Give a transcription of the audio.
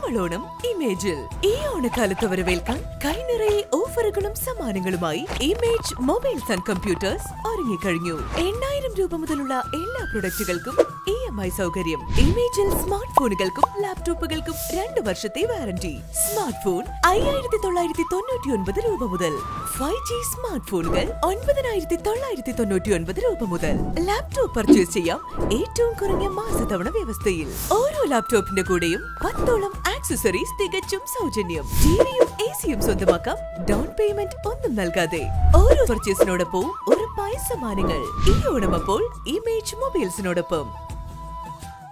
നമ്മളോണം ഇമേജിൽ ഈ ഓണക്കാലത്ത് വരവേൽക്കാൻ കൈനിറയെ ഓഫറുകളും സമ്മാനങ്ങളുമായി ഇമേജ് മൊബൈൽസ് ആൻഡ് കമ്പ്യൂട്ടേഴ്സ് ഒരുങ്ങിക്കഴിഞ്ഞു എണ്ണായിരം രൂപ മുതലുള്ള എല്ലാ പ്രൊഡക്റ്റുകൾക്കും ഇ എം ഐ സൗകര്യം ഇമേജിൽ സ്മാർട്ട് ഫോണുകൾക്കും ലാപ്ടോപ്പുകൾക്കും രണ്ട് വർഷത്തെ വാറന്റി സ്മാർട്ട് ഫോൺ അയ്യായിരത്തി തൊള്ളായിരത്തി തൊണ്ണൂറ്റി ഒൻപത് രൂപ മുതൽ ഫൈവ് ജി സ്മാർട്ട് ഫോണുകൾ ഒൻപതിനായിരത്തി തൊള്ളായിരത്തി തൊണ്ണൂറ്റി ഒൻപത് രൂപ മുതൽ ലാപ്ടോപ്പ് പർച്ചേസ് ചെയ്യാം ഏറ്റവും കുറഞ്ഞ മാസത്തവണ വ്യവസ്ഥയിൽ ഓരോ ലാപ്ടോപ്പിന്റെ കൂടെയും പത്തോളം ആക്സസറീസ് തികച്ചും സൗജന്യം ടിവിയും എ സിയും സ്വന്തമാക്കാം ഡൗൺ പേയ്മെന്റ് ഒന്നും നൽകാതെ ഓരോ പർച്ചേസിനോടൊപ്പവും ഉറപ്പായ സമ്മാനങ്ങൾ ഈ ഓണം അപ്പോൾ ഇമേജ് മൊബൈൽസിനോടൊപ്പം